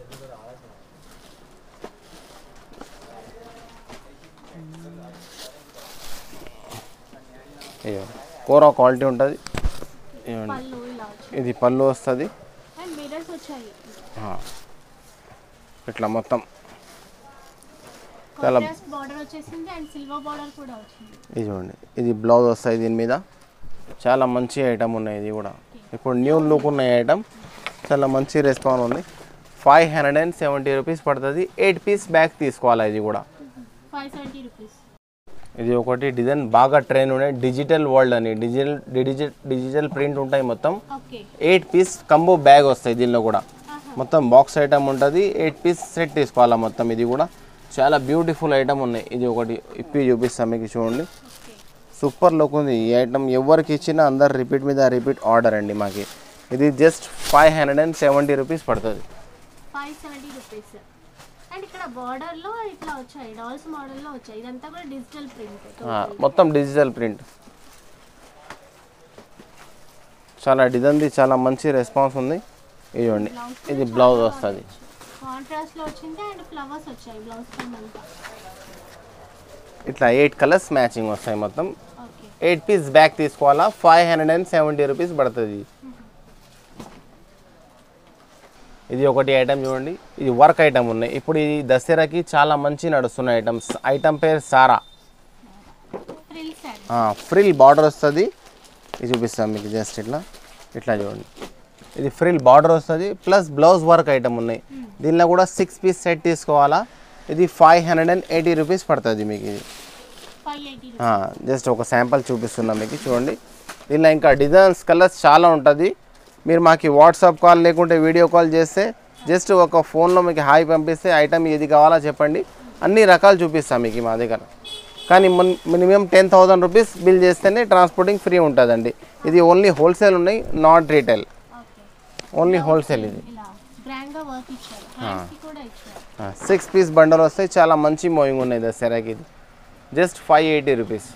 అయ్యో కోరా క్వాలిటీ ఉంటుంది ఇవ్వండి. పళ్ళు ఇలా వచ్చింది ఇది పళ్ళు వస్తుంది అండ్ మిర్రర్స్ వచ్చాయి ఇట్లా మొత్తం చాలా కాంట్రాస్ట్ బార్డర్ వచ్చేసింది అండ్ సిల్వర్ బార్డర్ కూడా వచ్చింది ఇది చూడండి ఇది బ్లౌజ్ వస్తాయి దీని మీద చాలా మంచి ఐటమ్ ఉన్నాయి ఇది కూడా ఇప్పుడు న్యూ లుక్ ఉన్న ఐటమ్ చాలా మంచి రెస్పాన్స్ ఉంది five hundred and seventy rupees పడుతుంది ఎయిట్ పీస్ బ్యాగ్ తీసుకోవాలి ఇది కూడా ఫైవ్ సెవెంటీ రూపీస్ ఇది ఒకటి డిజైన్ బాగా ట్రైన్ ఉన్నాయి డిజిటల్ వరల్డ్ అని డిజిటల్ డిజిటల్ డిజిటల్ ప్రింట్ ఉంటాయి మొత్తం okay eight piece combo bag వస్తాయి దీనిలో కూడా మొత్తం బాక్స్ ఐటమ్ ఉంటుంది ఎయిట్ పీస్ సెట్ తీసుకోవాలా మొత్తం ఇది కూడా చాలా బ్యూటిఫుల్ ఐటమ్ ఉన్నాయి ఇది ఒకటి ఇప్పి చూపిస్తాం మీకు చూడండి ఓకే సూపర్ లుక్ ఉంది ఈ ఐటమ్ ఎవరికి ఇచ్చినా అందరు రిపీట్ మీద రిపీట్ ఆర్డర్ అండి మాకి ఇది just five hundred and seventy rupees పడుతుంది ఫైవ్ సెవెంటీ రూపీస్ అండ్ ఇక్కడ బార్డర్ లో ఇట్లా వచ్చాయి డాల్స్ మోడల్ లో వచ్చాయి ఇదంతా కూడా డిజిటల్ ప్రింట్ ఆ, మొత్తం డిజిటల్ ప్రింట్ చాలా డిజైన్ది చాలా మంచి రెస్పాన్స్ ఉంది ఇదిగోండి ఇది బ్లౌజ్ వస్తుంది కాంట్రాస్ట్ లో వచ్చింది అండ్ ఫ్లవర్స్ వచ్చాయి బ్లౌజ్ పైన అంతా ఇట్లా ఎయిట్ కలర్స్ మ్యాచింగ్ వస్తాయి మొత్తం ఓకే ఎయిట్ పీస్ బ్యాగ్ తీసుకోవాలా five hundred and seventy rupees పడుతుంది ఇది ఒకటి ఐటమ్ చూడండి ఇది వర్క్ ఐటమ్ ఉన్నాయి ఇప్పుడు ఈ దసరాకి చాలా మంచి నడుస్తున్న ఐటమ్స్ ఐటమ్ పేరు సారా ఫ్రిల్ శారీ ఫ్రిల్ బార్డర్ వస్తుంది ఇది చూపిస్తాను మీకు జస్ట్ ఇట్లా ఇట్లా చూడండి ఇది ఫ్రిల్ బార్డర్ వస్తుంది ప్లస్ బ్లౌజ్ వర్క్ ఐటమ్ ఉన్నాయి దీనిలో కూడా సిక్స్ పీస్ సెట్ తీసుకోవాలా ఇది five hundred and eighty rupees పడుతుంది మీకు ఇది ఫైవ్ ఎయిటీ జస్ట్ ఒక శాంపుల్ చూపిస్తున్నా మీకు చూడండి దీనిలో ఇంకా డిజైన్స్ కలర్స్ చాలా ఉంటుంది మీరు మాకు వాట్సాప్ కాల్ లేకుంటే వీడియో కాల్ చేస్తే జస్ట్ ఒక ఫోన్లో మీకు హాయ్ పంపిస్తే ఐటమ్ ఏది కావాలో చెప్పండి అన్ని రకాలు చూపిస్తాం మీకు మా దగ్గర కానీ minimum ten thousand rupees bill చేస్తేనే ట్రాన్స్పోర్టింగ్ ఫ్రీ ఉంటుందండి ఇది ఓన్లీ హోల్సేల్ ఉన్నాయి not retail okay only wholesale ఇది ఇలా గ్రాండ్ గా వర్క్ ఇచ్చారు హ్యాండ్స్ కి కూడా ఇచ్చారు సిక్స్ పీస్ బండల్ వస్తాయి చాలా మంచి మూవింగ్ ఉన్నాయి దసరాకి ఇది జస్ట్ ఫైవ్ ఎయిటీ రూపీస్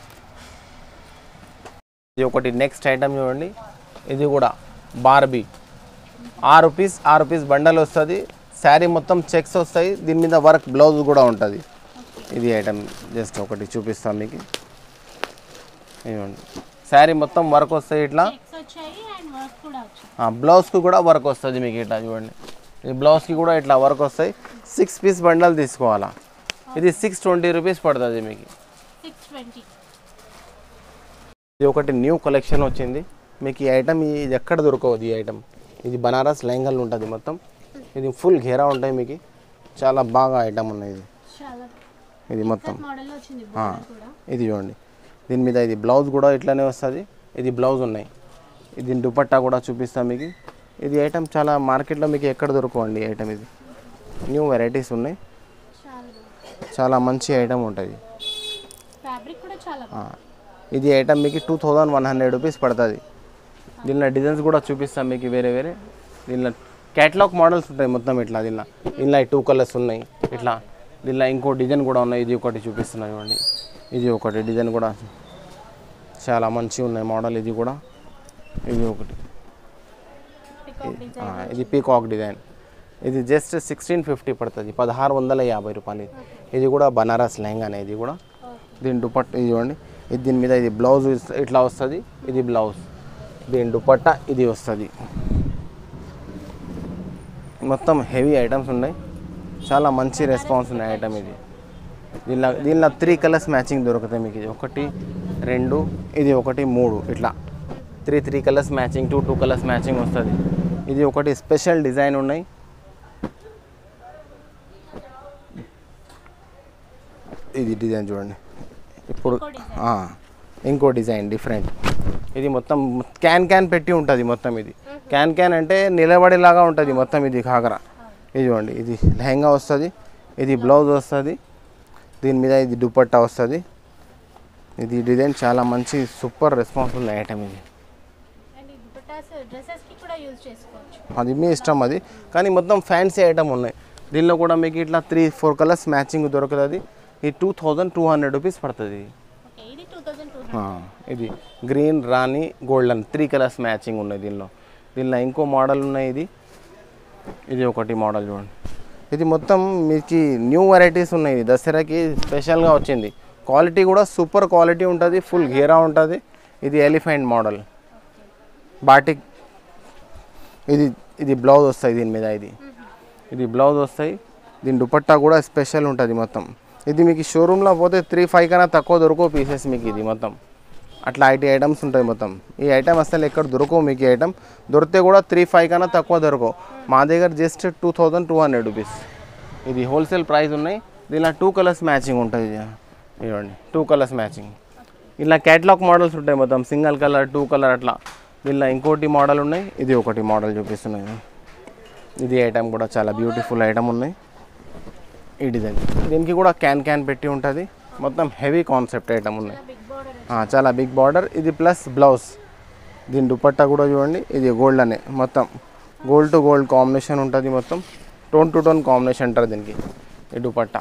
ఇది ఒకటి నెక్స్ట్ ఐటమ్ చూడండి ఇది కూడా బార్బీ ఆరు పీస్ ఆరు పీస్ బండల్ వస్తుంది శారీ మొత్తం చెక్స్ వస్తాయి దీని మీద వర్క్ బ్లౌజ్ కూడా ఉంటుంది ఇది ఐటమ్ జస్ట్ ఒకటి చూపిస్తాం మీకు ఇదిగోండి శారీ మొత్తం వర్క్ వస్తాయి ఇట్లా చెక్స్ వచ్చాయి అండ్ వర్క్ కూడా వచ్చాయి ఆ, బ్లౌజ్కి కూడా వర్క్ వస్తుంది మీకు ఇట్లా చూడండి ఈ బ్లౌజ్కి కూడా ఇట్లా వర్క్ వస్తాయి సిక్స్ పీస్ బండల్ తీసుకోవాలా ఇది సిక్స్ ట్వంటీ రూపీస్ పడుతుంది మీకు సిక్స్ ట్వంటీ ఇది ఒకటి న్యూ కలెక్షన్ వచ్చింది మీకు ఈ ఐటమ్ ఇది ఎక్కడ దొరకవద్దు ఈ ఐటమ్ ఇది బనారస్ లెహంగాలు ఉంటుంది మొత్తం ఇది ఫుల్ ఘేరా ఉంటాయి మీకు చాలా బాగా ఐటమ్ ఉన్నాయి ఇది చాలా ఇది మొత్తం మోడల్ లో వచ్చింది border కూడా ఇది చూడండి దీని మీద ఇది బ్లౌజ్ కూడా ఇట్లానే వస్తుంది ఇది బ్లౌజ్ ఉన్నాయి ఇది దుపట్టా కూడా చూపిస్తాం మీకు ఇది ఐటమ్ చాలా మార్కెట్లో మీకు ఎక్కడ దొరకవండి ఈ ఐటమ్ ఇది న్యూ వెరైటీస్ ఉన్నాయి చాలా బాగుంది చాలా మంచి ఐటమ్ ఉంటుంది ఫ్యాబ్రిక్ కూడా చాలా బాగుంది ఇది ఐటమ్ మీకు two thousand one hundred rupees పడుతుంది దీనిలో డిజైన్స్ కూడా చూపిస్తాం మీకు వేరే వేరే దీనిలో క్యాటలాగ్ మోడల్స్ ఉంటాయి మొత్తం ఇట్లా దీనిలో ఇలా టూ కలర్స్ ఉన్నాయి ఇట్లా దీనిలో ఇంకో డిజైన్ కూడా ఉన్నాయి ఇది ఒకటి చూపిస్తున్నాయి చూడండి ఇది ఒకటి డిజైన్ కూడా చాలా మంచిగా ఉన్నాయి మోడల్ ఇది కూడా ఇది ఒకటి ఆ, ఇది పీకాక్ డిజైన్ ఇది జస్ట్ సిక్స్టీన్ ఫిఫ్టీ పడుతుంది పదహారు వందల యాభై రూపాయలు ఇది ఇది కూడా బనారస్ లెహంగానే ఇది కూడా దీని దుపట్ట ఇది చూడండి ఇది దీని మీద ఇది బ్లౌజ్ ఇట్లా వస్తుంది ఇది బ్లౌజ్ దీని దుపట్ట ఇది వస్తుంది మొత్తం హెవీ ఐటమ్స్ ఉన్నాయి చాలా మంచి రెస్పాన్స్ ఉన్నాయి ఐటమ్ ఇది దీనిలో దీనిలో త్రీ కలర్స్ మ్యాచింగ్ దొరుకుతాయి మీకు ఇది ఒకటి రెండు ఇది ఒకటి మూడు ఇట్లా three three colours matching two two colours matching వస్తుంది ఇది ఒకటి స్పెషల్ డిజైన్ ఉన్నాయి ఇది డిజైన్ చూడండి ఇప్పుడు ఆ, ఇంకో డిజైన్ డిఫరెంట్ ఇది మొత్తం క్యాన్ క్యాన్ పెట్టి ఉంటుంది మొత్తం ఇది క్యాన్ క్యాన్ అంటే నిలబడేలాగా ఉంటుంది మొత్తం ఇది కాకరా ఇది చూడండి ఇది లెహంగా వస్తుంది ఇది బ్లౌజ్ వస్తుంది దీని మీద ఇది దుపట్టా వస్తుంది ఇది డిజైన్ చాలా మంచి సూపర్ రెస్పాన్సిబుల్ ఐటమ్ ఇది అండ్ ఈ దుపట్టాస్ డ్రెస్సెస్కి కూడా యూజ్ చేసుకోవచ్చు అది మీ ఇష్టం అది కానీ మొత్తం ఫ్యాన్సీ ఐటమ్ ఉన్నాయి దీనిలో కూడా మీకు ఇట్లా త్రీ ఫోర్ కలర్స్ మ్యాచింగ్ దొరుకుతుంది ఇది two thousand two hundred rupees పడుతుంది ఓకే ఇది టూ థౌజండ్ టూ ఆ, ఇది గ్రీన్ రాణి గోల్డెన్ త్రీ కలర్స్ మ్యాచింగ్ ఉన్నాయి దీనిలో దీనిలో ఇంకో మోడల్ ఉన్నాయి ఇది ఇది ఒకటి మోడల్ చూడండి ఇది మొత్తం మీకు న్యూ వెరైటీస్ ఉన్నాయి ఇది దసరాకి స్పెషల్గా వచ్చింది క్వాలిటీ కూడా సూపర్ క్వాలిటీ ఉంటుంది ఫుల్ గేరా ఉంటుంది ఇది ఎలిఫెంట్ మోడల్ బాటిక్ ఇది ఇది బ్లౌజ్ వస్తాయి దీని మీద ఇది ఇది బ్లౌజ్ వస్తాయి దీని దుపట్టా కూడా స్పెషల్ ఉంటుంది మొత్తం ఇది మీకు షోరూంలో పోతే త్రీ ఫైవ్ కన్నా తక్కువ దొరకవు పీసెస్ మీకు ఇది మొత్తం అట్లా ఐటీ ఐటమ్స్ ఉంటాయి మొత్తం ఈ ఐటమ్ అసలు ఎక్కడ దొరకవు మీకు ఈ ఐటమ్ దొరికితే కూడా త్రీ ఫైవ్ కన్నా తక్కువ దొరకవు మా దగ్గర just two thousand two hundred rupees ఇది హోల్సేల్ ప్రైస్ ఉన్నాయి దీనిలో టూ కలర్స్ మ్యాచింగ్ ఉంటుంది ఇది. ఇవ్వండి టూ కలర్స్ మ్యాచింగ్ ఇలా క్యాటలాగ్ మోడల్స్ ఉంటాయి మొత్తం సింగిల్ కలర్ టూ కలర్ అట్లా దీనిలో ఇంకోటి మోడల్ ఉన్నాయి ఇది ఒకటి మోడల్ చూపిస్తున్నాయి ఇది ఐటమ్ కూడా చాలా బ్యూటిఫుల్ ఐటమ్ ఉన్నాయి ఈ డిజైన్ దీనికి కూడా క్యాన్ క్యాన్ పెట్టి ఉంటుంది మొత్తం హెవీ కాన్సెప్ట్ ఐటమ్ ఉన్నాయి బిగ్ బార్డర్ ఆ, చాలా బిగ్ బార్డర్ ఇది ప్లస్ బ్లౌజ్ దీని దుపట్టా కూడా చూడండి ఇది గోల్డ్ అనే మొత్తం గోల్డ్ టు గోల్డ్ కాంబినేషన్ ఉంటుంది మొత్తం టోన్ టు టోన్ కాంబినేషన్ అంటారు దీనికి ఈ దుపట్టా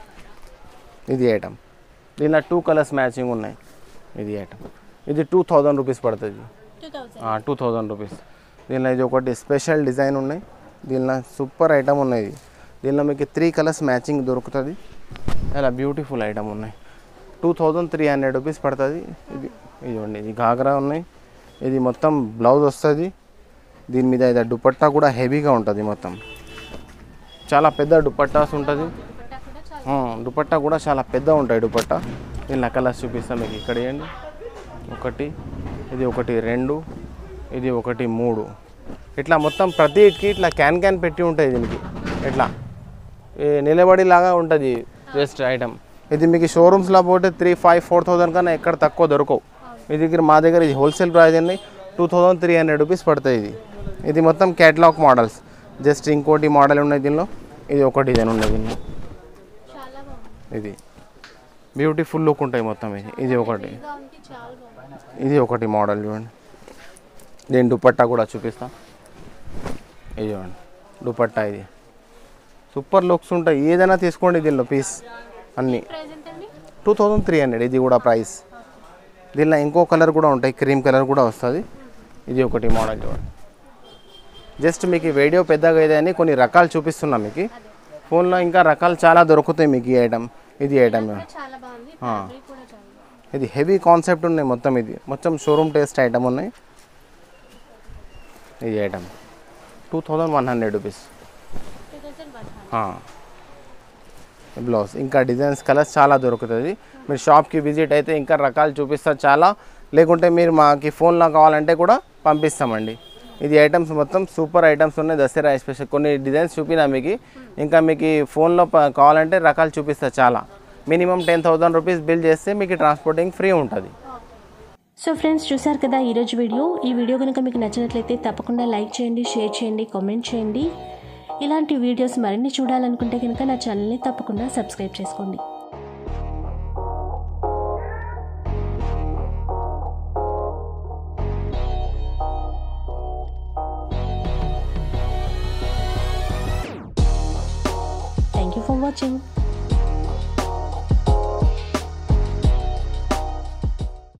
ఇది ఐటమ్ దీనిలో టూ కలర్స్ మ్యాచింగ్ ఉన్నాయి ఇది ఐటమ్ ఇది టూ థౌజండ్ రూపీస్ పడుతుంది two thousand two thousand rupees దీనిలో ఇది ఒకటి స్పెషల్ డిజైన్ ఉన్నాయి దీనిలో సూపర్ ఐటమ్ ఉన్నాయి ఇది దీనిలో మీకు త్రీ కలర్స్ మ్యాచింగ్ దొరుకుతుంది చాలా బ్యూటిఫుల్ ఐటమ్ ఉన్నాయి two thousand three hundred rupees పడుతుంది ఇది ఇదిగోండి ఇది ఘాగ్రా ఉన్నాయి ఇది మొత్తం బ్లౌజ్ వస్తుంది దీని మీద ఇది దుపట్టా కూడా హెవీగా ఉంటుంది మొత్తం చాలా పెద్ద దుపట్టాస్ ఉంటుంది దుపట్టా కూడా చాలా ఆ, దుపట్టా కూడా చాలా పెద్ద ఉంటాయి దుపట్టా దీనిలో కలర్స్ చూపిస్తాను మీకు ఇక్కడ ఇవ్వండి ఒకటి ఇది ఒకటి రెండు ఇది ఒకటి మూడు ఇట్లా మొత్తం ప్రతికి ఇట్లా క్యాన్ క్యాన్ పెట్టి ఉంటుంది దీనికి ఇట్లా ఈ నిలబడిలాగా ఉంటుంది జస్ట్ ఐటమ్ ఇది మీకు షోరూమ్స్లో పోతే త్రీ ఫైవ్ ఫోర్ థౌజండ్ కన్నా ఎక్కడ తక్కువ దొరకవు మీ దగ్గర మా దగ్గర ఇది హోల్సేల్ ప్రైస్ అండి two thousand three hundred rupees పడుతుంది ఇది ఇది మొత్తం క్యాటలాగ్ మోడల్స్ జస్ట్ ఇంకోటి మోడల్ ఉన్నాయి దీనిలో ఇది ఒక డిజైన్ ఉన్నాయి దీనిలో చాలా బాగుంది ఇది బ్యూటిఫుల్ లుక్ ఉంటాయి మొత్తం ఇది ఇది ఒకటి ఇంకా ఉంది చాలా బాగుంది ఇది ఒకటి మోడల్ చూడండి దీని దుపట్టా కూడా చూపిస్తా ఇది చూడండి దుపట్టా ఇది సూపర్ లుక్స్ ఉంటాయి ఏదైనా తీసుకోండి దీనిలో పీస్ అన్నీ ప్రైస్ ఎంతండి టూ థౌజండ్ త్రీ హండ్రెడ్ ఇది కూడా ప్రైస్ దీనిలో ఇంకో కలర్ కూడా ఉంటాయి క్రీమ్ కలర్ కూడా వస్తుంది ఇది ఒకటి మోడల్ చూడండి జస్ట్ మీకు ఈ వీడియో పెద్దగా అని కొన్ని రకాలు చూపిస్తున్నా మీకు ఫోన్లో ఇంకా రకాలు చాలా దొరుకుతాయి మీకు ఈ ఐటమ్ ఇది ఐటమ్ కూడా చాలా బాగుంది ఫ్యాబ్రిక్ కూడా చాలా బాగుంది ఇది హెవీ కాన్సెప్ట్ ఉన్నాయి మొత్తం ఇది మొత్తం షోరూమ్ టేస్ట్ ఐటమ్ ఉన్నాయి ఇది item two thousand one hundred rupees two thousand one hundred blouse ఇంకా డిజైన్స్ కలర్స్ చాలా దొరుకుతుంది మీరు షాప్కి విజిట్ అయితే ఇంకా రకాలు చూపిస్తారు చాలా లేకుంటే మీరు మాకి ఫోన్లో కావాలంటే కూడా పంపిస్తామండి ఇది ఐటమ్స్ మొత్తం సూపర్ ఐటమ్స్ ఉన్నాయి దసరా ఎస్పెషల్ కొన్ని డిజైన్స్ చూపినా మీకు ఇంకా మీకు ఫోన్లో ప- కావాలంటే రకాలు చూపిస్తారు చాలా minimum ten thousand rupees bill చేస్తే మీకు ట్రాన్స్పోర్టింగ్ ఫ్రీ ఉంటుంది సో ఫ్రెండ్స్ చూసారు కదా ఈరోజు వీడియో ఈ వీడియో కనుక మీకు నచ్చినట్లయితే తప్పకుండా లైక్ చేయండి షేర్ చేయండి కామెంట్ చేయండి ఇలాంటి వీడియోస్ మరిన్ని చూడాలనుకుంటే కనుక నా ఛానల్ని తప్పకుండా సబ్స్క్రైబ్ చేసుకోండి వాచింగ్